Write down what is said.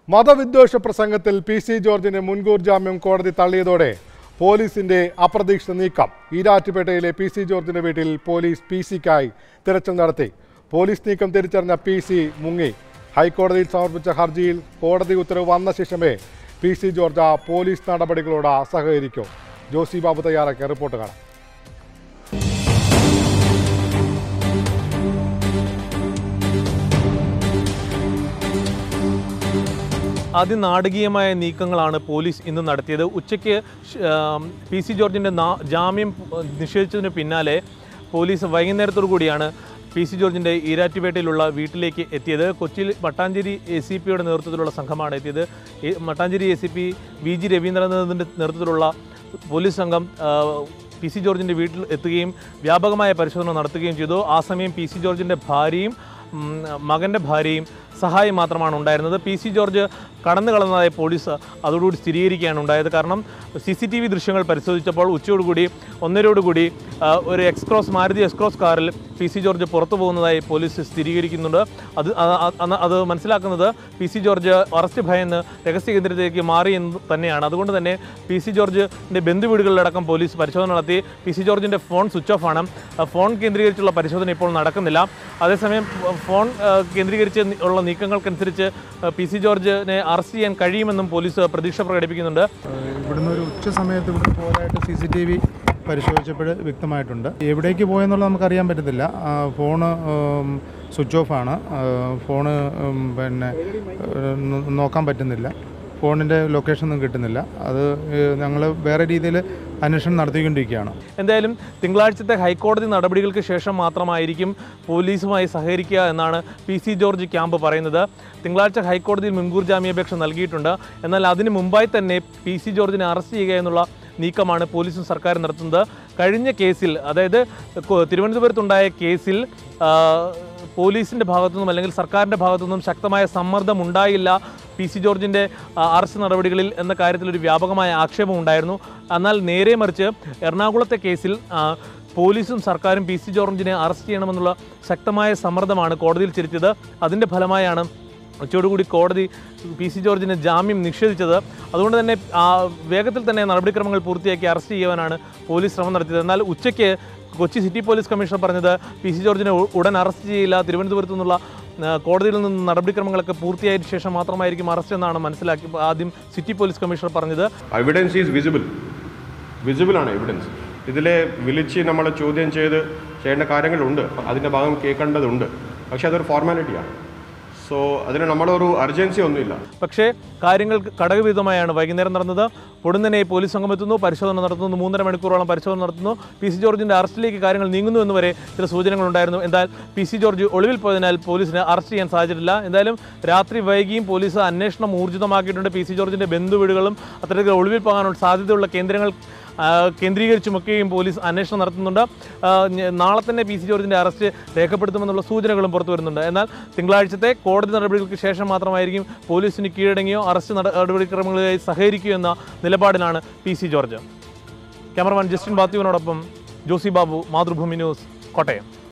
മതവിദ്വേഷ പ്രസംഗത്തിൽ P C ജോർജിന് മുൻകൂർ ജാമ്യം കോടതി തള്ളിയതോടെ പോലീസിന്റെ അപ്രതീക്ഷിത നീക്കം ഈരാറ്റുപേട്ടയിലെ പി സി ജോർജിന്റെ വീട്ടിൽ പോലീസ് പി സിക്കായി തിരച്ചിൽ നടത്തി പോലീസ് നീക്കം തിരിച്ചറിഞ്ഞ പി സി മുങ്ങി ഹൈക്കോടതിയിൽ സമർപ്പിച്ച ഹർജിയിൽ കോടതി ഉത്തരവ് വന്ന ശേഷമേ പി സി ജോർജ് ആ പോലീസ് നടപടികളോട് സഹകരിക്കൂ ജോസി ബാബു തയ്യാറാക്കിയ റിപ്പോർട്ട് കാണാം അതിനാടകീയമായ നീക്കങ്ങളാണ് പോലീസ് ഇന്ന് നടത്തിയത് ഉച്ചയ്ക്ക് ഷ്- ആം, പി സി ജോർജിൻ്റെ നാ- ജാമ്യം നിഷേധിച്ചതിന് പിന്നാലെ പോലീസ് വൈകുന്നേരത്തോടു കൂടിയാണ് പി സി ജോർജിൻ്റെ ഈരാറ്റുപേട്ടയിലുള്ള വീട്ടിലേക്ക് എത്തിയത് കൊച്ചിയിൽ മട്ടാഞ്ചേരി എ സി പിയുടെ നേതൃത്വത്തിലുള്ള സംഘമാണ് എത്തിയത് ഈ Mattancherry A C P V G രവീന്ദ്രനാഥിൻ്റെ നേതൃത്വത്തിലുള്ള പോലീസ് സംഘം ആ, പി സി ജോർജിൻ്റെ വീട്ടിൽ എത്തുകയും വ്യാപകമായ പരിശോധന നടത്തുകയും ചെയ്തു ആ സമയം പി സി ജോർജിൻ്റെ ഭാര്യയും ഉം, മകൻ്റെ ഭാര്യയും സഹായം മാത്രമാണ് ഉണ്ടായിരുന്നത് പി സി ജോർജ് കടന്നു കളഞ്ഞതായി പോലീസ് അതോടുകൂടി സ്ഥിരീകരിക്കുകയാണ് ഉണ്ടായത് കാരണം സി സി ടി വി ദൃശ്യങ്ങൾ പരിശോധിച്ചപ്പോൾ ഉച്ചയോടുകൂടി ഒന്നരയോടുകൂടി ആ, ഒരു എക്സ്ക്രോസ് മാരുതി എക്സ്ക്രോസ് കാറിൽ പി സി ജോർജ് പുറത്തു പോകുന്നതായി പോലീസ് സ്ഥിരീകരിക്കുന്നുണ്ട് അത് അ- അ- അ- അത് മനസ്സിലാക്കുന്നത് പി സി ജോർജ് അറസ്റ്റ് ഭയന്ന് രഹസ്യ കേന്ദ്രത്തിലേക്ക് മാറി എന്ന് തന്നെയാണ് അതുകൊണ്ട് തന്നെ പി സി ജോർജിൻ്റെ ബന്ധുവീടുകളിലടക്കം പോലീസ് പരിശോധന നടത്തി പി സി ജോർജിൻ്റെ ഫോൺ സ്വിച്ച് ഓഫ് ആണ് ആ, ഫോൺ കേന്ദ്രീകരിച്ചുള്ള പരിശോധന ഇപ്പോൾ നടക്കുന്നില്ല അതേസമയം ഫോൺ ആ, കേന്ദ്രീകരിച്ച് നി- ഉള്ള നീക്കങ്ങൾക്കനുസരിച്ച് ആ, പി സി ജോർജിനെ അറസ്റ്റ് ചെയ്യാൻ കഴിയുമെന്നും പോലീസ് പ്രതീക്ഷ പ്രകടിപ്പിക്കുന്നുണ്ട് ഇവിടുന്ന് ഒരു ഉച്ച സമയത്ത് ഇവിടെ പോരായിട്ട് സി സി ടി വി പരിശോധിച്ചപ്പോൾ വ്യക്തമായിട്ടുണ്ട് എവിടേക്ക് പോയെന്നുള്ളത് നമുക്കറിയാൻ പറ്റത്തില്ല ആ, ഫോണ് ഉം, സ്വിച്ച് ഓഫ് ആണ് ആ, ഫോണ് ഉം, പിന്നെ ഏഹ്, നോ- നോക്കാൻ പറ്റുന്നില്ല ഫോണിൻ്റെ ലൊക്കേഷൻ ഒന്നും കിട്ടുന്നില്ല അത് ഞങ്ങൾ വേറെ രീതിയിൽ അന്വേഷണം നടത്തിക്കൊണ്ടിരിക്കുകയാണ് എന്തായാലും തിങ്കളാഴ്ചത്തെ ഹൈക്കോടതി നടപടികൾക്ക് ശേഷം മാത്രമായിരിക്കും പോലീസുമായി സഹകരിക്കുക എന്നാണ് പി സി ജോർജ് ക്യാമ്പ് പറയുന്നത് തിങ്കളാഴ്ച ഹൈക്കോടതിയിൽ മുൻകൂർ ജാമ്യാപേക്ഷ നൽകിയിട്ടുണ്ട് എന്നാൽ അതിന് മുമ്പായി തന്നെ പി സി ജോർജിനെ അറസ്റ്റ് ചെയ്യുക എന്നുള്ള നീക്കമാണ് പോലീസും സർക്കാരും നടത്തുന്നത് കഴിഞ്ഞ കേസിൽ അതായത് കൊ- തിരുവനന്തപുരത്തുണ്ടായ കേസിൽ ആ, പോലീസിൻ്റെ ഭാഗത്തുനിന്നും അല്ലെങ്കിൽ സർക്കാരിൻ്റെ ഭാഗത്തുനിന്നും ശക്തമായ സമ്മർദ്ദം ഉണ്ടായില്ല പി സി ജോർജിൻ്റെ ആ, അറസ്റ്റ് നടപടികളിൽ എന്ന കാര്യത്തിൽ ഒരു വ്യാപകമായ ആക്ഷേപം ഉണ്ടായിരുന്നു എന്നാൽ നേരെ മറിച്ച് എറണാകുളത്തെ കേസിൽ ആ, പോലീസും സർക്കാരും പി സി ജോർജിനെ അറസ്റ്റ് ചെയ്യണമെന്നുള്ള ശക്തമായ സമ്മർദ്ദമാണ് കോടതിയിൽ ചെലുത്തിയത് അതിൻ്റെ ഫലമായാണ് ഉച്ചയോടുകൂടി കോടതി പി സി ജോർജിന് ജാമ്യം നിഷേധിച്ചത് അതുകൊണ്ട് തന്നെ ആ, വേഗത്തിൽ തന്നെ നടപടിക്രമങ്ങൾ പൂർത്തിയാക്കി അറസ്റ്റ് ചെയ്യുവാനാണ് പോലീസ് ശ്രമം നടത്തിയത് എന്നാൽ ഉച്ചയ്ക്ക് കൊച്ചി സിറ്റി പോലീസ് കമ്മീഷണർ പറഞ്ഞത് പി സി ജോർജിനെ ഉ- ഉടൻ അറസ്റ്റ് ചെയ്യില്ല തിരുവനന്തപുരത്തു നിന്നുള്ള ആ, കോടതിയിൽ നിന്ന് നടപടിക്രമങ്ങളൊക്കെ പൂർത്തിയായതിനു ശേഷം മാത്രമായിരിക്കും അറസ്റ്റ് എന്നാണ് മനസ്സിലാക്കി ആദ്യം സിറ്റി പോലീസ് കമ്മീഷണർ പറഞ്ഞത് എവിഡൻസ് ഈസ് വിസിബിൾ വിസിബിൾ ആണ് എവിഡൻസ് ഇതിലെ വിളിച്ച് നമ്മൾ ചോദ്യം ചെയ്ത് ചെയ്യേണ്ട കാര്യങ്ങളുണ്ട് അതിൻ്റെ ഭാഗം കേൾക്കേണ്ടതുണ്ട് പക്ഷേ അതൊരു ഫോർമാലിറ്റിയാണ് സോ അതിന് നമ്മളൊരു അർജൻസി ഒന്നുമില്ല പക്ഷേ കാര്യങ്ങൾ ഘടകവിധമായാണ് വൈകുന്നേരം നടന്നത് പൊടുന്നനെ പോലീസ് സംഘം എത്തുന്നു പരിശോധന നടത്തുന്നു മൂന്നര മണിക്കൂറോളം പരിശോധന നടത്തുന്നു പി സി ജോർജിന്റെ അറസ്റ്റിലേക്ക് കാര്യങ്ങൾ നീങ്ങുന്നു എന്ന് വരെ ചില സൂചനകളുണ്ടായിരുന്നു എന്നാൽ പി സി ജോർജ് ഒളിവിൽ പോയതിനാൽ പോലീസിന് അറസ്റ്റ് ചെയ്യാൻ സാധിച്ചിട്ടില്ല എന്തായാലും രാത്രി വൈകിയും പോലീസ് അന്വേഷണം ഊർജിതമാക്കിയിട്ടുണ്ട് പി സി ജോർജിന്റെ ബന്ധുവീടുകളും അത്തരത്തിൽ ഒളിവിൽ പോകാനുള്ള സാധ്യതയുള്ള കേന്ദ്രങ്ങൾ ആ, കേന്ദ്രീകരിച്ചുമൊക്കെയും പോലീസ് അന്വേഷണം നടത്തുന്നുണ്ട് ആ, ഞ- നാളെ തന്നെ പി സി ജോർജിൻ്റെ അറസ്റ്റ് രേഖപ്പെടുത്തുമെന്നുള്ള സൂചനകളും പുറത്തു വരുന്നുണ്ട് എന്നാൽ തിങ്കളാഴ്ചത്തെ കോടതി നടപടികൾക്ക് ശേഷം മാത്രമായിരിക്കും പോലീസിന് കീഴടങ്ങിയോ അറസ്റ്റ് നട- നടപടിക്രമങ്ങളുമായി സഹകരിക്കുകയോ എന്ന നിലപാടിലാണ് P C George cameraman Justin ബാത്യുവിനോടൊപ്പം ജോസി ബാബു മാതൃഭൂമി ന്യൂസ് കോട്ടയം